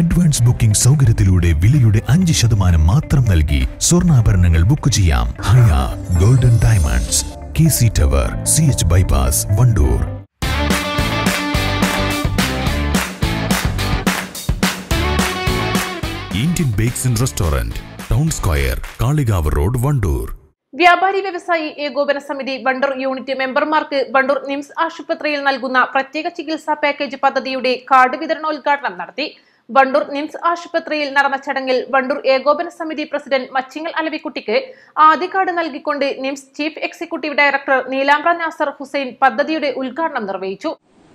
advance booking സൗകര്യത്തിലൂടെ വിലയുടെ അഞ്ച് ശതമാനം മാത്രം നൽകി സ്വർണ്ണാഭരണങ്ങൾ ബുക്ക് ചെയ്യാം Haya golden diamonds K C tower C H bypass Wandoor Indian bakes and restaurant town square Kalikavu road Wandoor വ്യാപാരി വ്യവസായി ഏകോപന സമിതി വണ്ടൂർ യൂണിറ്റ് മെമ്പർമാർക്ക് വണ്ടൂർ നിംസ് ആശുപത്രിയിൽ നൽകുന്ന പ്രത്യേക ചികിത്സാ പാക്കേജ് പദ്ധതിയുടെ കാർഡ് വിതരണോദ്ഘാടനം നടത്തി വണ്ടൂർ നിംസ് ആശുപത്രിയിൽ നടന്ന ചടങ്ങിൽ വണ്ടൂർ ഏകോപന സമിതി പ്രസിഡന്റ് മച്ചിങ്ങൽ അലവിക്കുട്ടിക്ക് ആദ്യ കാർഡ് നൽകിക്കൊണ്ട് Nims chief executive director Neelambra Nasar Hussain പദ്ധതിയുടെ ഉദ്ഘാടനം നിർവഹിച്ചു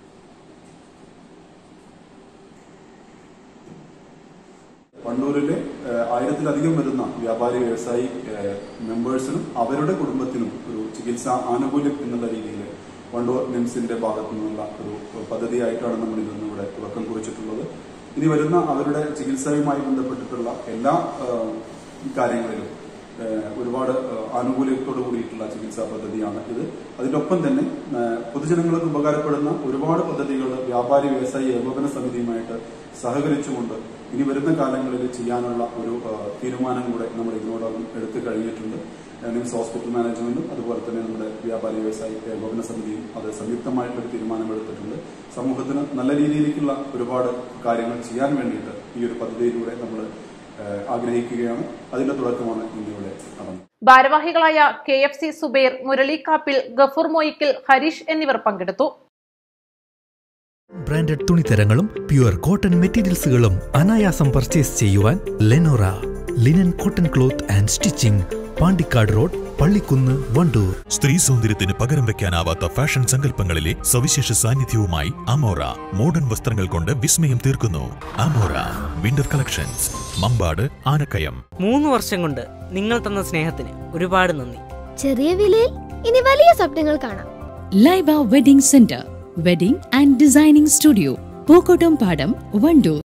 വണ്ടൂരിലെ ഏഹ്, ആയിരത്തിലധികം വരുന്ന വ്യാപാരി വ്യവസായി ഏഹ്, മെമ്പേഴ്സിനും അവരുടെ കുടുംബത്തിനും ഒരു ചികിത്സാ ആനുകൂല്യം എന്നുള്ള രീതിയിൽ വണ്ടൂർ നിംസിന്റെ ഭാഗത്തു നിന്നുള്ള ഒരു പദ്ധതിയായിട്ടാണ് നമ്മൾ ഇന്ന് ഇവിടെ തുടക്കം കുറിച്ചിട്ടുള്ളത് ഇനി വരുന്ന അവരുടെ ചികിത്സയുമായി ബന്ധപ്പെട്ടിട്ടുള്ള എല്ലാ ഏഹ്, കാര്യങ്ങളിലും ഏഹ്, ഒരുപാട് ഏഹ്, ആനുകൂല്യത്തോടു കൂടിയിട്ടുള്ള ചികിത്സാ പദ്ധതിയാണ് ഇത് അതിനൊപ്പം തന്നെ ഏഹ്, പൊതുജനങ്ങൾക്ക് ഉപകാരപ്പെടുന്ന ഒരുപാട് പദ്ധതികൾ വ്യാപാരി വ്യവസായി ഏകോപന സമിതിയുമായിട്ട് സഹകരിച്ചുകൊണ്ട് ഇനി വരുന്ന കാലങ്ങളിൽ ചെയ്യാനുള്ള ഒരു ഏഹ്, തീരുമാനം കൂടെ നമ്മൾ ഇതിനോടകം എടുത്തു കഴിഞ്ഞിട്ടുണ്ട് ഏഹ്, നിംസ് ഹോസ്പിറ്റൽ മാനേജ്മെന്റും അതുപോലെ തന്നെ നമ്മുടെ വ്യാപാരി വ്യവസായി ഏകോപന സമിതിയും അത് സംയുക്തമായിട്ടൊരു തീരുമാനമെടുത്തിട്ടുണ്ട് സമൂഹത്തിന് നല്ല രീതിയിലേക്കുള്ള ഒരുപാട് കാര്യങ്ങൾ ചെയ്യാൻ വേണ്ടിയിട്ട് ഈ ഒരു പദ്ധതിയിലൂടെ നമ്മൾ ഏഹ്, ആഗ്രഹിക്കുകയാണ് അതിന്റെ തുടക്കമാണ് ഇന്ത്യയുടെ നടന്നത് ഭാരവാഹികളായ K F C Zubair Murali Kappil Gafoor Moykkal Harish എന്നിവർ പങ്കെടുത്തു ബ്രാൻഡഡ് തുണിത്തരങ്ങളും പ്യുവർ കോട്ടൺ മെറ്റീരിയൽസുകളും അനായാസം പർച്ചേസ് ചെയ്യുവാൻ Lenora linen cotton cloth and stitching Pandikkad road Pallikkunnu Wandoor സ്ത്രീ സൗന്ദര്യത്തിന് പകരം വെക്കാനാവാത്ത ഫാഷൻ സങ്കല്പങ്ങളിലെ സവിശേഷ സാന്നിധ്യവുമായി അമോറ മോഡേൺ വസ്ത്രങ്ങൾ കൊണ്ട് വിസ്മയം തീർക്കുന്നു Amora winter collections Mampad Anakkayam മൂന്ന് വർഷം കൊണ്ട് നിങ്ങൾ തന്ന സ്നേഹത്തിന് ഒരുപാട് നന്ദി ചെറിയ വിലയിൽ ഇനി വലിയ സ്വപ്നങ്ങൾ കാണാം Laiba wedding centre wedding and designing studio Pookkottumpadam Wandoor